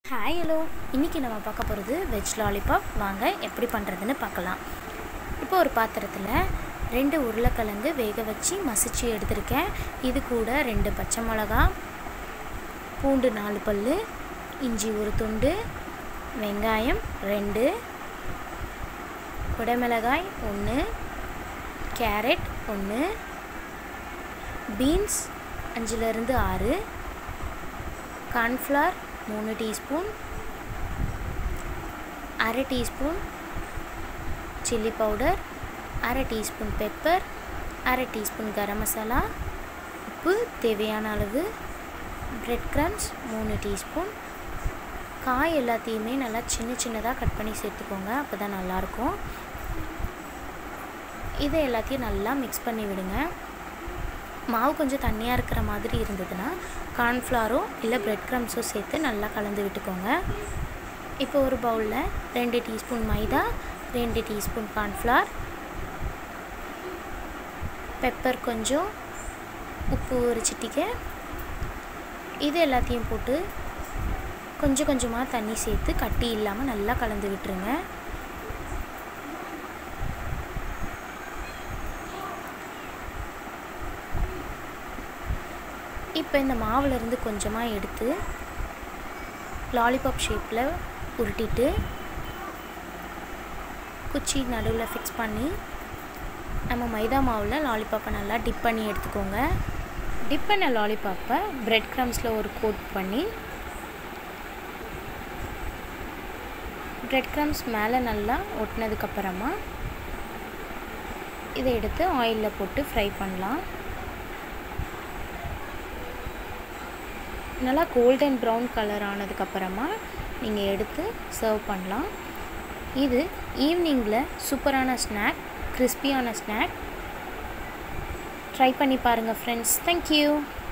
hi hello இன்றைக்கி நம்ம பார்க்க போகிறது வெஜ் லாலிபாப் வாங்க எப்படி பண்ணுறதுன்னு பார்க்கலாம் இப்போ ஒரு பாத்திரத்தில் ரெண்டு உருளைக்கிழங்கு வேக வச்சு மசிச்சு எடுத்திருக்கேன் இது கூட ரெண்டு பச்சை மிளகா பூண்டு நாலு பல் இஞ்சி ஒரு துண்டு வெங்காயம் ரெண்டு குடமிளகாய் ஒன்று கேரட் ஒன்று பீன்ஸ் அஞ்சுலேருந்து ஆறு கார்ன்ஃப்ளவர் மூணு டீஸ்பூன் அரை டீஸ்பூன் சில்லி பவுடர் அரை டீஸ்பூன் பெப்பர் அரை டீஸ்பூன் கரம் மசாலா உப்பு தேவையான அளவு பிரெட் க்ரம்ஸ் மூணு டீஸ்பூன் காய் எல்லாத்தையுமே நல்லா சின்ன சின்னதாக கட் பண்ணி சேர்த்துக்கோங்க அப்போ தான் நல்லாயிருக்கும் இதை எல்லாத்தையும் நல்லா மிக்ஸ் பண்ணி விடுங்க மாவு கொஞ்சம் தண்ணியாக இருக்கிற மாதிரி இருந்ததுன்னா கார்ன்ஃப்ளாரோ இல்லை பிரெட் க்ரம்ஸோ சேர்த்து நல்லா கலந்து விட்டுக்கோங்க இப்போ ஒரு பவுலில் ரெண்டு டீஸ்பூன் மைதா ரெண்டு டீஸ்பூன் கார்ன்ஃப்ளார் பெப்பர் கொஞ்சம் உப்பு ஒரு சிட்டிக்க இது எல்லாத்தையும் போட்டு கொஞ்சம் கொஞ்சமாக தண்ணி சேர்த்து கட்டி இல்லாமல் நல்லா கலந்து விட்டுருங்க இப்போ இந்த மாவுலேருந்து கொஞ்சமாக எடுத்து லாலிபாப் ஷேப்பில் உருட்டிட்டு குச்சி நடுவில் ஃபிக்ஸ் பண்ணி நம்ம மைதா மாவில் லாலிபாப்பை நல்லா டிப் பண்ணி எடுத்துக்கோங்க டிப் பண்ண லாலிபாப்பை பிரெட் க்ரம்ஸில் ஒரு கோட் பண்ணி பிரெட் க்ரம்ஸ் மேலே நல்லா ஒட்டினதுக்கப்புறமா இதை எடுத்து ஆயிலில் போட்டு ஃப்ரை பண்ணலாம் நல்லா கோல்டன் ப்ரௌன் கலர் ஆனதுக்கப்புறமா நீங்கள் எடுத்து சர்வ் பண்ணலாம் இது ஈவினிங்கில் சூப்பரான ஸ்நாக் கிறிஸ்பியான ஸ்நாக் ட்ரை பண்ணி பாருங்கள் ஃப்ரெண்ட்ஸ் தேங்க்யூ